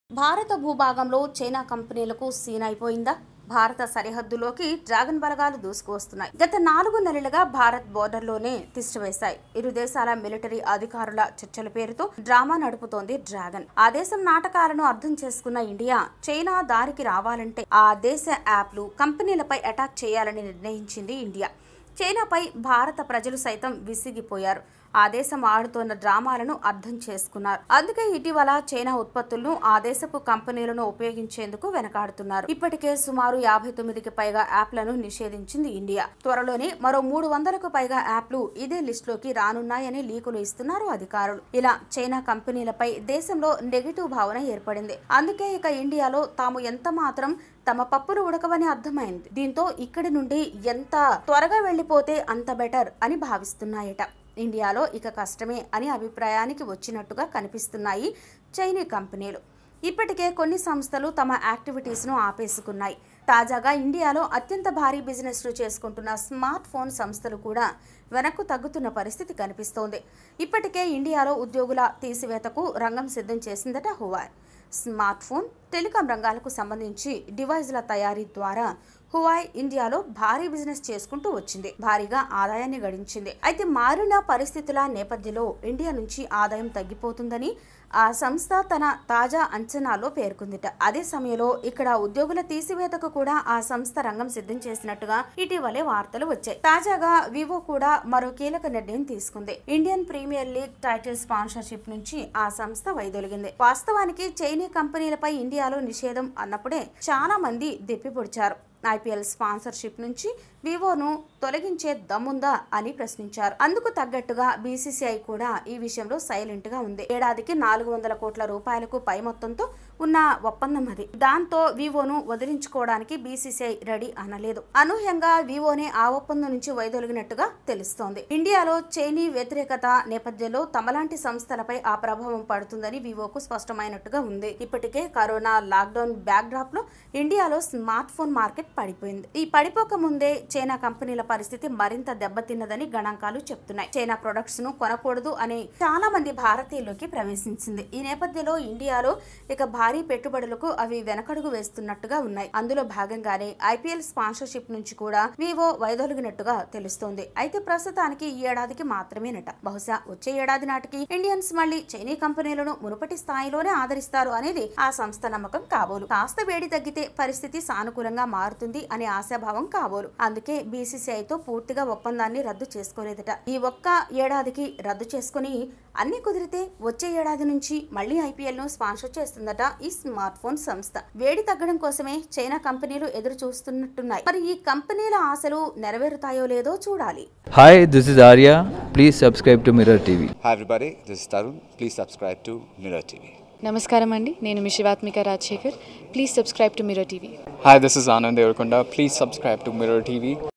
భారత భూభాగంలో చైనా కంపెనీలకు సీన్ అయిపోయిందా భారత సరిహద్దులోకి డ్రాగన్ బలగాలు దూసుకువస్తున్నాయి గత నాలుగు నెలలుగా భారత్ బోర్డర్లోనే తిష్టవేశాయి ఇరు దేశాల మిలిటరీ అధికారుల చర్చల పేరుతో డ్రామా నడుపుతోంది డ్రాగన్ ఆ దేశం నాటకాలను అర్థం చేసుకున్న ఇండియా చైనా దారికి రావాలంటే ఆ దేశ యాప్లు కంపెనీలపై అటాక్ చేయాలని నిర్ణయించింది ఇండియా చైనాపై భారత ప్రజలు సైతం విసిగిపోయారు ఆ దేశం ఆడుతోన్న డ్రామాలను అర్థం చేసుకున్నారు అందుకే ఇటీవల చైనా ఉత్పత్తులను ఆ దేశపు కంపెనీలను ఉపయోగించేందుకు వెనకాడుతున్నారు ఇప్పటికే సుమారు యాభై తొమ్మిదికి పైగా యాప్లను నిషేధించింది ఇండియా త్వరలోనే మరో మూడు వందలకు పైగా యాప్లు ఇదే లిస్టులోకి రానున్నాయని లీకులు ఇస్తున్నారు అధికారులు ఇలా చైనా కంపెనీలపై దేశంలో నెగిటివ్ భావన ఏర్పడింది అందుకే ఇక ఇండియాలో తాము ఎంత మాత్రం తమ పప్పులు ఉడకవని అర్థమైంది దీంతో ఇక్కడి నుండి ఎంత త్వరగా వెళ్లిపోతే అంత బెటర్ అని భావిస్తున్నాయట ఇండియాలో ఇక కష్టమే అని అభిప్రాయానికి వచ్చినట్టుగా కనిపిస్తున్నాయి చైనీ కంపెనీలు ఇప్పటికే కొన్ని సంస్థలు తమ యాక్టివిటీస్ను ఆపేసుకున్నాయి తాజాగా ఇండియాలో అత్యంత భారీ బిజినెస్లు చేసుకుంటున్న స్మార్ట్ ఫోన్ సంస్థలు కూడా వెనక్కు తగ్గుతున్న పరిస్థితి కనిపిస్తోంది ఇప్పటికే ఇండియాలో ఉద్యోగుల తీసివేతకు రంగం సిద్ధం చేసిందట హువాయ్ స్మార్ట్ ఫోన్ టెలికాం రంగాలకు సంబంధించి డివైజ్ల తయారీ ద్వారా హువాయ్ ఇండియాలో భారీ బిజినెస్ చేసుకుంటూ వచ్చింది భారీగా ఆదాయాన్ని గడించింది అయితే మారిన పరిస్థితుల నేపథ్యంలో ఇండియా నుంచి ఆదాయం తగ్గిపోతుందని ఆ సంస్థ తన తాజా అంచనాలో పేర్కొందిట అదే సమయంలో ఇక్కడ ఉద్యోగుల తీసివేతకు కూడా ఆ సంస్థ రంగం సిద్ధం చేసినట్టుగా ఇటీవలే వార్తలు వచ్చాయి తాజాగా వివో కూడా మరో కీలక నిర్ణయం తీసుకుంది Indian premier league title sponsorship నుంచి ఆ సంస్థ వైదొలిగింది వాస్తవానికి చైనీ కంపెనీలపై ఇండియాలో నిషేధం అన్నప్పుడే చాలా మంది దెప్పిపొడిచారు ఐపీఎల్ స్పాన్సర్షిప్ నుంచి వివోను తొలగించే దమ్ముందా అని ప్రశ్నించారు అందుకు తగ్గట్టుగా బీసీసీఐ కూడా ఈ విషయంలో సైలెంట్ గా ఉంది ఏడాదికి నాలుగు వందల కోట్ల రూపాయలకు పై మొత్తంతో ఉన్న ఒప్పందం అది దాంతో వివోను వదిలించుకోవడానికి బీసీసీఐ రెడీ అనలేదు అనూహ్యంగా వివోనే ఆ ఒప్పందం నుంచి వైదొలిగినట్టుగా తెలుస్తోంది ఇండియాలో చైనీ వ్యతిరేకత నేపథ్యంలో తమలాంటి సంస్థలపై ఆ ప్రభావం పడుతుందని వివోకు స్పష్టమైనట్టుగా ఉంది ఇప్పటికే కరోనా లాక్డౌన్ బ్యాక్ డ్రాప్ లో ఇండియాలో స్మార్ట్ ఫోన్ మార్కెట్ పడిపోయింది ఈ పడిపోక ముందే చైనా కంపెనీల పరిస్థితి మరింత దెబ్బతిన్నదని గణాంకాలు చెప్తున్నాయి చైనా ప్రొడక్ట్స్ ను కొనకూడదు అనే చాలా మంది భారతీయుల్లోకి ప్రవేశించింది ఈ నేపథ్యంలో ఇండియాలో ఇక భారీ పెట్టుబడులకు అవి వెనకడుగు వేస్తున్నట్టుగా ఉన్నాయి అందులో భాగంగానే ఐపీఎల్ స్పాన్సర్షిప్ నుంచి కూడా వివో వైదొలిగినట్టుగా తెలుస్తోంది అయితే ప్రస్తుతానికి ఈ ఏడాదికి మాత్రమేనట బహుశా వచ్చే ఏడాది నాటికి ఇండియన్స్ మళ్ళీ చైనీ కంపెనీలను మునుపటి స్థాయిలోనే ఆదరిస్తారు అనేది ఆ సంస్థ నమ్మకం కాబోలు కాస్త వేడి తగ్గితే పరిస్థితి సానుకూలంగా మారుతుంది అనే ఆశాభావం కాబోలు అందుకే బీసీసీఐతో పూర్తిగా ఒప్పందాన్ని రద్దు చేసుకోలేదట ఈ ఒక్క ఏడాదికి రద్దు చేసుకుని అన్ని కుదిరితే వచ్చే ఏడాది నుంచి మళ్ళీ ఐపీఎల్ ను స్పాన్సర్ చేస్తుందట ఈ స్మార్ట్ ఫోన్ సంస్థ వేడి తగ్గడం కోసమే చైనా కంపెనీలు ఎదురు చూస్తున్నట్టున్నాయి మరి ఈ కంపెనీల ఆశలు నెరవేరుతాయో లేదో చూడాలి Hi, this is Arya. Please subscribe to Mirror TV. Hi everybody, this is Tarun. Please subscribe to Mirror TV. నమస్కారం అండి నేను మీ Shivathmika Rajasekhar please subscribe to Mirror TV Hi, this is Anand Devarkonda. Please subscribe to Mirror TV.